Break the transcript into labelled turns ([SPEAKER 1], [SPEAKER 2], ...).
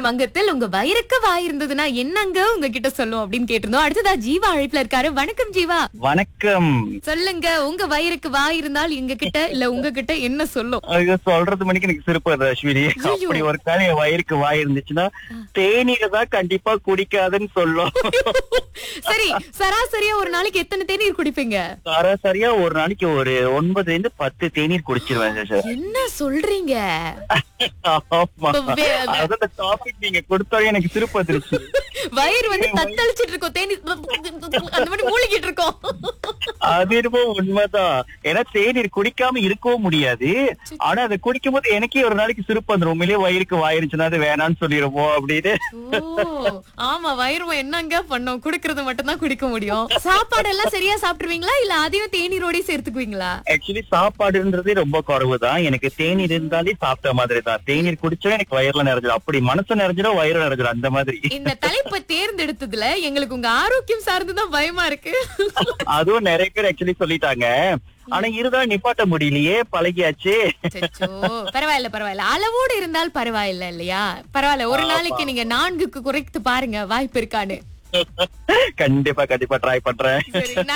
[SPEAKER 1] கேள்வி மங்கத்தில் உங்க வயிறுக்கு வாய் இருந்ததுன்னா என்னங்க உங்ககிட்ட சொல்லும் அப்படின்னு கேட்டிருந்தோம் அடுத்ததா ஜீவா அழைப்புல இருக்காரு வணக்கம் ஜீவா
[SPEAKER 2] வணக்கம்
[SPEAKER 1] சொல்லுங்க உங்க வயிறுக்கு வாய் இருந்தால் எங்க கிட்ட இல்ல உங்ககிட்ட என்ன சொல்லும்
[SPEAKER 2] ஐயோ, சொல்றது மணிக்கு எனக்கு சிரிப்பு வருது அஸ்வினி
[SPEAKER 1] ஐயோ.
[SPEAKER 2] அப்படி ஒரு காலம் என் வயிறுக்கு வாய் இருந்துச்சுன்னா தேநீரை தான் கண்டிப்பா குடிக்காதுன்னு சொல்லும்
[SPEAKER 1] சரி சராசரியா ஒரு நாளைக்கு எத்தனை தேநீர் குடிப்பீங்க
[SPEAKER 2] சராசரியா ஒரு நாளைக்கு ஒரு ஒன்பதுல இருந்து பத்து தேநீர் குடிச்சிருவேன் சார்
[SPEAKER 1] என்ன சொல்றீங்க
[SPEAKER 2] ஆமா
[SPEAKER 1] இப்ப வே-
[SPEAKER 2] அதான் இந்த டாபிக் நீங்க கொடுத்தாலே எனக்கு சிரிப்பு வந்துருச்சு
[SPEAKER 1] வயிறு வந்து தத்தளிச்சிட்டு இருக்கோம் தேநீர் அந்த மாதிரி மூழ்கிட்டு இருக்கோம்
[SPEAKER 2] அது என்னமோ உண்மைதான் ஏன்னா தேநீர் குடிக்காம இருக்கவும் முடியாது ஆனா அதை குடிக்கும் போது எனக்கே ஒரு நாளைக்கு சிரிப்பு வந்துரும் உண்மையிலேயே வயிறுக்கு வாயிருச்சுன்னா அது வேணாம்னு சொல்லிடுவோம் அப்படின்னு
[SPEAKER 1] ஓ, ஆமா வயிறு என்னங்க பண்ணோம் குடுக்கறது மட்டும் தான் குடிக்க முடியும் சாப்பாடு எல்லாம் சரியா சாப்பிட்டுருவீங்களா இல்ல அதையும் தேநீரோடய சேர்த்துக்குவீங்களா
[SPEAKER 2] ஆக்சுவலி சாப்பாடுன்றதே ரொம்ப குறைவு தான் எனக்கு தேநீர் இருந்தாலே சாப்பிட்ட மாதிரி தான் தேநீர் குடிச்சா எனக்கு வயிறுல நிறைஞ்சிடும் அப்படி மனசு நிறைஞ்சிடும் வயிறு நிறைஞ்சிடும் அந்த மாதிரி
[SPEAKER 1] இந்த தலைப்பை தேர்ந்தெடுத்ததுல எங்களுக்கு உங்க ஆரோக்கியம் சார்ந்துதான் பயமா இருக்கு
[SPEAKER 2] அதுவும் நிறைய பேர் ஆக்சுவலி சொல்லிட்டாங்க ஆனா இருந்தாலும் நிப்பாட்ட முடியலையே பழகியாச்சு
[SPEAKER 1] அச்சச்சோ. பரவாயில்ல பரவாயில்ல அளவோடு இருந்தால் பரவாயில்ல இல்லையா பரவாயில்ல ஒரு நாளைக்கு நீங்க நான்குக்கு குறைத்து பாருங்க வாய்ப்பு இருக்கான்னு
[SPEAKER 2] கண்டிப்பா கண்டிப்பா ட்ரை பண்றேன்
[SPEAKER 1] சரி